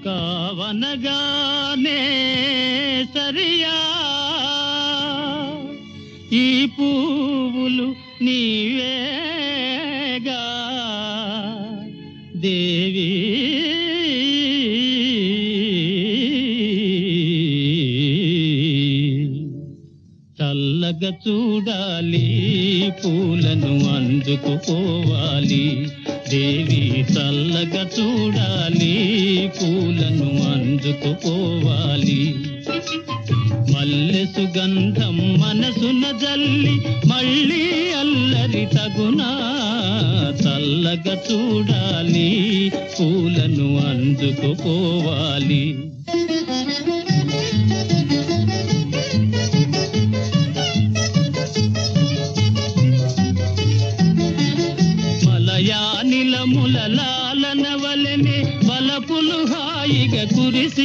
కావనగానే సరియా ఈ పువ్వులు నీవేగా దేవి చల్లగా చూడాలి పూలను అందుకుపోవాలి దేవి చల్లగా చూడాలి పూలను అందుకుపోవాలి మల్లె సుగంధం మనసున జల్లి మళ్ళీ అల్లరి తగునా చల్లగా చూడాలి పూలను అందుకుపోవాలి మలయానిలముల లాలన వలెనే బలపులు హాయిగా కురిసి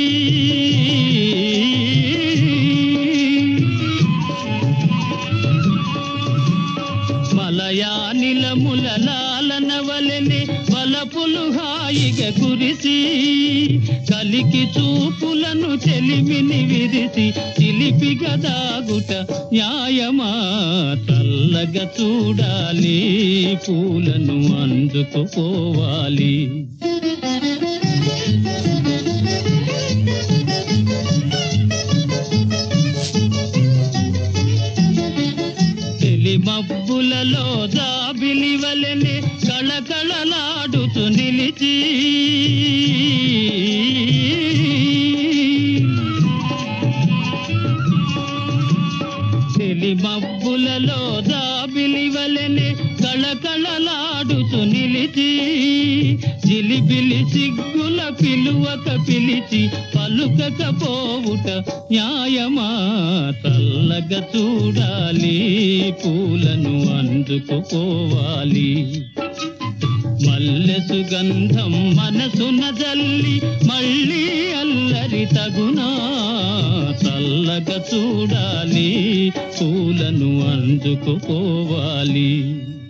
మలయానిలముల లాలన వలెనే బలపులు హాయిగా కురిసి కలికి చూపులను చెలిమిని విరిసి చిలిపిగా దాగుట న్యాయమా చల్లగా చూడాలి పూలను అందుకుపోవాలి తెలి మబ్బులలో జాబిలి వలెనే కళకళలాడుతూ నిలిచి తెలి మబ్బులలో జాబిలి వలెనే కళకళలాడుతూ నిలిచి జిలిబిలి సిగ్గుల పిలువక పిలిచి పలుకకపోవుట న్యాయమా చల్లగా చూడాలి పూలను అందుకుపోవాలి మల్లె సుగంధం మనసున జల్లి మళ్ళీ అల్లరి తగునా చల్లగా చూడాలి పూలను అందుకుపోవాలి